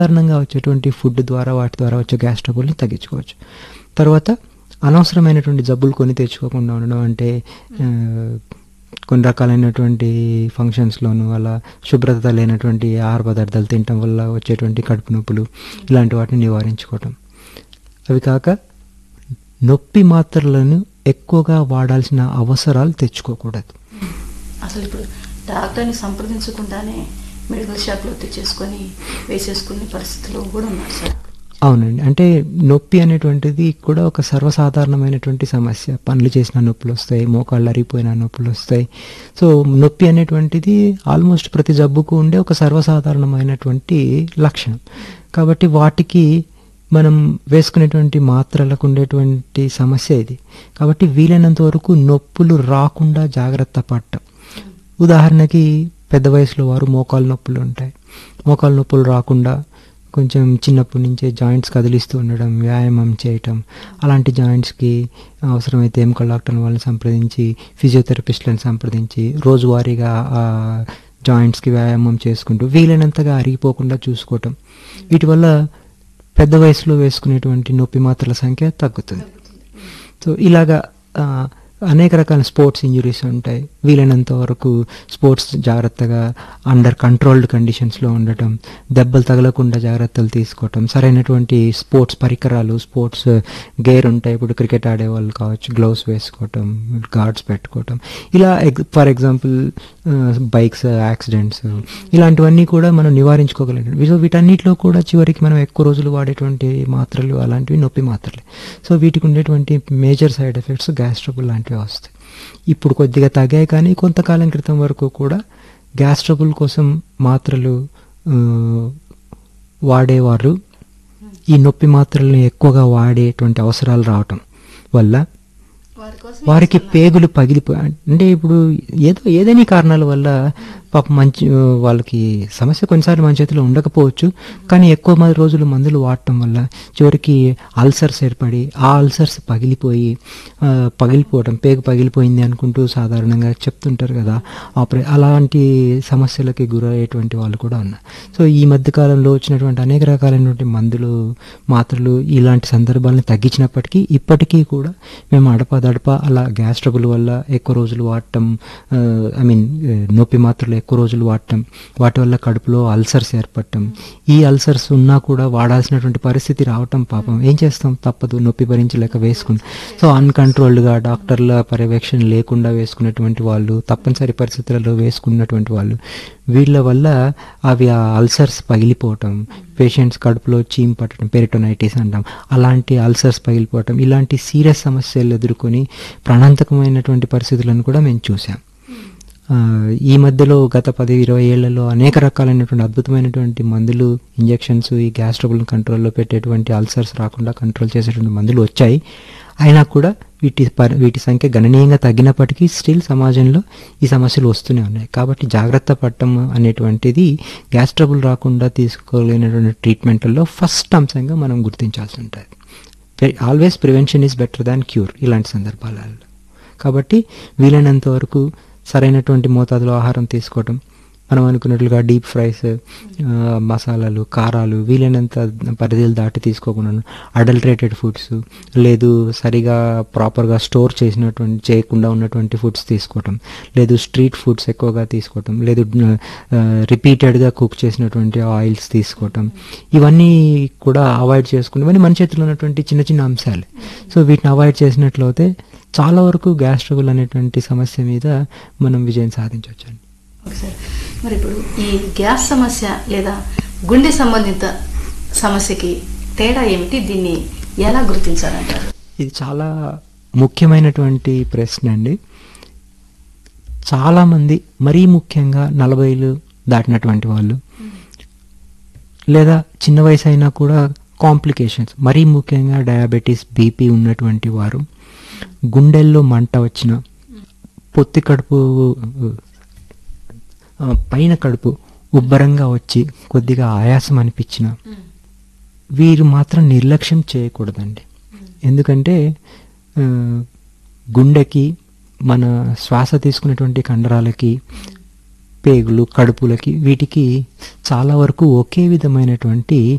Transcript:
సాధారణంగా వచ్చేటువంటి ఫుడ్ ద్వారా వాటి ద్వారా వచ్చే గ్యాస్ ట్రబుల్ని తగ్గించుకోవచ్చు తర్వాత అనవసరమైనటువంటి జబ్బులు కొని తెచ్చుకోకుండా ఉండడం అంటే ఆ, కొన్ని రకాలైనటువంటి ఫంక్షన్స్లోను అలా శుభ్రత లేనటువంటి ఆహార పదార్థాలు తినటం వల్ల వచ్చేటువంటి కడుపు నొప్పులు ఇలాంటి వాటిని నివారించుకోవటం అవి కాక నొప్పి మాత్రలను ఎక్కువగా వాడాల్సిన అవసరాలు తెచ్చుకోకూడదు అసలు ఇప్పుడు డాక్టర్ని సంప్రదించకుండానే మెడికల్ షాప్లో తెచ్చేసుకొని వేసేసుకునే పరిస్థితులు కూడా ఉన్నారు సార్ అవునండి అంటే నొప్పి అనేటువంటిది కూడా ఒక సర్వసాధారణమైనటువంటి సమస్య పనులు చేసిన నొప్పులు వస్తాయి మోకాళ్ళు అరిగిపోయిన నొప్పులు వస్తాయి సో నొప్పి అనేటువంటిది ఆల్మోస్ట్ ప్రతి జబ్బుకు ఉండే ఒక సర్వసాధారణమైనటువంటి లక్షణం కాబట్టి వాటికి మనం వేసుకునేటువంటి మాత్రలకు ఉండేటువంటి సమస్య ఇది కాబట్టి వీలైనంత వరకు నొప్పులు రాకుండా జాగ్రత్త పడటం ఉదాహరణకి పెద్ద వయసులో వారు మోకాలు నొప్పులు ఉంటాయి మోకాలు నొప్పులు రాకుండా కొంచెం చిన్నప్పటి నుంచే జాయింట్స్ కదిలిస్తూ ఉండడం వ్యాయామం చేయటం అలాంటి జాయింట్స్కి అవసరమైతే ఎముకల డాక్టర్ వాళ్ళని సంప్రదించి ఫిజియోథెరపిస్ట్లను సంప్రదించి రోజువారీగా ఆ జాయింట్స్కి వ్యాయామం చేసుకుంటూ వీలైనంతగా అరిగిపోకుండా చూసుకోవటం వీటి వల్ల పెద్ద వయసులో వేసుకునేటువంటి నొప్పి మాత్రల సంఖ్య తగ్గుతుంది సో ఇలాగా ఆ, అనేక రకాల స్పోర్ట్స్ ఇంజురీస్ ఉంటాయి వీలైనంత వరకు స్పోర్ట్స్ జాగ్రత్తగా అండర్ కంట్రోల్డ్ కండిషన్స్లో ఉండటం దెబ్బలు తగలకుండా జాగ్రత్తలు తీసుకోవటం సరైనటువంటి స్పోర్ట్స్ పరికరాలు స్పోర్ట్స్ గేర్ ఉంటాయి ఇప్పుడు క్రికెట్ ఆడేవాళ్ళు కావచ్చు గ్లౌస్ వేసుకోవటం గార్డ్స్ పెట్టుకోవటం ఇలా ఫర్ ఎగ్జాంపుల్ బైక్స్ యాక్సిడెంట్స్ ఇలాంటివన్నీ కూడా మనం నివారించుకోగలం సో వీటన్నిటిలో కూడా చివరికి మనం ఎక్కువ రోజులు వాడేటువంటి మాత్రలు అలాంటివి నొప్పి మాత్రలే సో వీటికి ఉండేటువంటి major side effects gas trouble లాంటివి వస్తాయి ఇప్పుడు కొద్దిగా తగ్గాయి కానీ కొంతకాలం క్రితం వరకు కూడా గ్యాస్ ట్రబుల్ కోసం మాత్రలు ఆ, వాడేవారు ఈ నొప్పి మాత్రలను ఎక్కువగా వాడేటువంటి అవసరాలు రావటం వల్ల వారి కోసం వారికి పేగులు పగిలిపో అంటే ఇప్పుడు ఏదో ఏదైనా కారణాల వల్ల పాప మంచి వాళ్ళకి సమస్య కొన్నిసార్లు మన చేతిలో ఉండకపోవచ్చు కానీ ఎక్కువ మంది రోజులు మందులు వాడటం వల్ల చివరికి అల్సర్స్ ఏర్పడి ఆ అల్సర్స్ పగిలిపోయి ఆ, పగిలిపోవటం పేగు పగిలిపోయింది అనుకుంటూ సాధారణంగా చెప్తుంటారు కదా ఆపరే అలాంటి సమస్యలకి గురయ్యేటువంటి వాళ్ళు కూడా ఉన్నారు సో ఈ మధ్య కాలంలో వచ్చినటువంటి అనేక రకాలైనటువంటి మందులు మాత్రలు ఇలాంటి సందర్భాలను తగ్గించినప్పటికీ ఇప్పటికీ కూడా మేము అడపదడప అలా గ్యాస్ ట్రబుల్ వల్ల ఎక్కువ రోజులు వాడటం ఐ మీన్ నొప్పి మాత్రలు ఎక్కువ రోజులు వాడటం వాటి వల్ల కడుపులో అల్సర్స్ ఏర్పడటం ఈ అల్సర్స్ ఉన్నా కూడా వాడాల్సినటువంటి పరిస్థితి రావటం పాపం ఏం చేస్తాం తప్పదు నొప్పి భరించలేక వేసుకుని సో అన్కంట్రోల్డ్గా డాక్టర్ల పర్యవేక్షణ లేకుండా వేసుకున్నటువంటి వాళ్ళు తప్పనిసరి పరిస్థితులలో వేసుకున్నటువంటి వాళ్ళు వీళ్ళ వల్ల అవి ఆ అల్సర్స్ పగిలిపోవటం పేషెంట్స్ కడుపులో చీమ్ పట్టడం పెరిటోనైటిస్ అంటాం అలాంటి అల్సర్స్ పగిలిపోవటం ఇలాంటి సీరియస్ సమస్యలు ఎదుర్కొని ప్రాణాంతకమైనటువంటి పరిస్థితులను కూడా మేము చూసాం ఆ, ఈ మధ్యలో గత పది ఇరవై ఏళ్లలో అనేక రకాలైనటువంటి అద్భుతమైనటువంటి మందులు ఇంజెక్షన్స్ ఈ గ్యాస్ ట్రబుల్ కంట్రోల్లో పెట్టేటువంటి అల్సర్స్ రాకుండా కంట్రోల్ చేసేటువంటి మందులు వచ్చాయి అయినా కూడా వీటి పరి వీటి సంఖ్య గణనీయంగా తగ్గినప్పటికీ స్టిల్ సమాజంలో ఈ సమస్యలు వస్తూనే ఉన్నాయి కాబట్టి జాగ్రత్త పడటం అనేటువంటిది గ్యాస్ ట్రబుల్ రాకుండా తీసుకోలేనటువంటి ట్రీట్మెంట్లలో ఫస్ట్ అంశంగా మనం గుర్తించాల్సి ఉంటుంది always prevention is better than cure ఇలాంటి సందర్భాలలో కాబట్టి వీలైనంత వరకు సరైనటువంటి మోతాదులో ఆహారం తీసుకోవటం మనం అనుకున్నట్లుగా డీప్ ఫ్రైస్ ఆ, మసాలాలు కారాలు వీలైనంత పరిధులు దాటి తీసుకోకుండా అడల్టరేటెడ్ ఫుడ్స్ లేదు సరిగా ప్రాపర్గా స్టోర్ చేసినటువంటి చేయకుండా ఉన్నటువంటి ఫుడ్స్ తీసుకోవటం లేదు స్ట్రీట్ ఫుడ్స్ ఎక్కువగా తీసుకోవటం లేదు రిపీటెడ్గా కుక్ చేసినటువంటి ఆయిల్స్ తీసుకోవటం ఇవన్నీ కూడా అవాయిడ్ చేసుకుంటే ఇవన్నీ మన చేతిలో ఉన్నటువంటి చిన్న చిన్న అంశాలు సో వీటిని అవాయిడ్ చేసినట్లయితే చాలా వరకు గ్యాస్ ట్రబుల్ అనేటువంటి సమస్య మీద మనం విజయం సాధించవచ్చు అండి ఓకే సార్ మరి ఇప్పుడు ఈ గ్యాస్ సమస్య లేదా గుండె సంబంధిత సమస్యకి తేడా ఏమిటి దీన్ని ఎలా గుర్తించాలంటారు ఇది చాలా ముఖ్యమైనటువంటి ప్రశ్న అండి చాలామంది మరీ ముఖ్యంగా నలభైలు దాటినటువంటి వాళ్ళు లేదా చిన్న వయసు అయినా కూడా కాంప్లికేషన్స్ మరీ ముఖ్యంగా డయాబెటీస్ బీపీ ఉన్నటువంటి వారు గుండెల్లో మంట వచ్చిన పొత్తి కడుపు ఆ, పైన కడుపు ఉబ్బరంగా వచ్చి కొద్దిగా ఆయాసం అనిపించిన వీరు మాత్రం నిర్లక్ష్యం చేయకూడదండి ఎందుకంటే ఆ, గుండెకి మన శ్వాస తీసుకునేటువంటి కండరాలకి పేగులు కడుపులకి వీటికి చాలా వరకు ఒకే విధమైనటువంటి